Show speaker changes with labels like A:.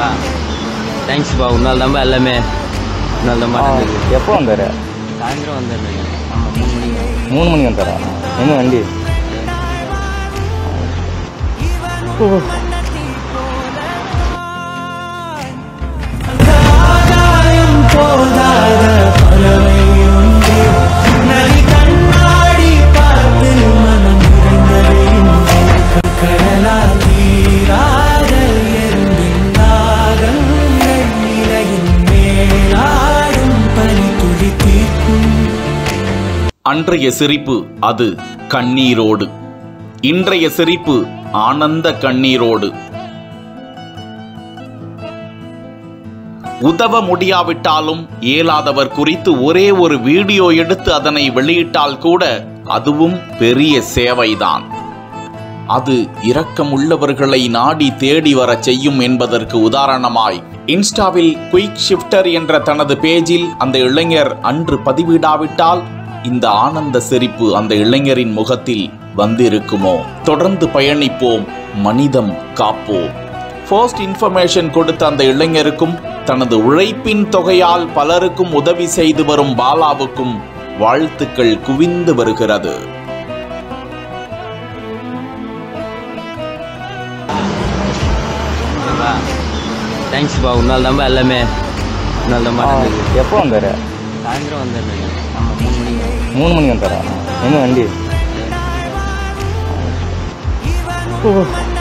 A: ஓகேவா தேங்க்ஸ்ப்பா உன்னால் தான்ப்பா எல்லாமே உன்னால் தான் நடந்தது
B: எப்போ வந்தார்
A: சாயந்தரம் வந்துடுறேன் ஆமாம் மூணு மணிக்கு
B: மூணு மணி வந்தாரா எங்கே வண்டி
C: அன்றைய சிரிப்பு அது கண்ணீரோடு இன்றைய சிரிப்பு ஆனந்த கண்ணீரோடு உதவ முடியாவிட்டாலும் இயலாதவர் குறித்து ஒரே ஒரு வீடியோ எடுத்து அதனை வெளியிட்டால் கூட அதுவும் பெரிய சேவைதான் அது இரக்கமுள்ளவர்களை நாடி தேடி வரச் செய்யும் என்பதற்கு உதாரணமாய் இன்ஸ்டாவில் குயிக் ஷிஃப்டர் என்ற தனது பேஜில் அந்த இளைஞர் அன்று பதிவிடாவிட்டால் இந்த ஆனந்த சிரிப்பு அந்த இளைஞரின் முகத்தில் வந்திருக்குமோ தொடர்ந்து பயணிப்போம் மனிதம் காப்போம் ஃபர்ஸ்ட் இன்ஃபர்மேஷன் கொடுத்த அந்த இளைஞருக்கும் தனது உழைப்பின் தொகையால் பலருக்கும் உதவி செய்து வரும் பாலாவுக்கும் வாழ்த்துக்கள் குவிந்து வருகிறது
A: ஓகேவா தேங்க்ஸ்ப்பா உன்னால் தான்ப்பா எல்லாமே உன்னால் தான் நடந்தது
B: எப்போ வந்தார்
A: சாயந்தரம் வந்துடுறேன் ஆமாம் மூணு மணிக்கு
B: மூணு மணி வந்தாரா எங்கே வண்டி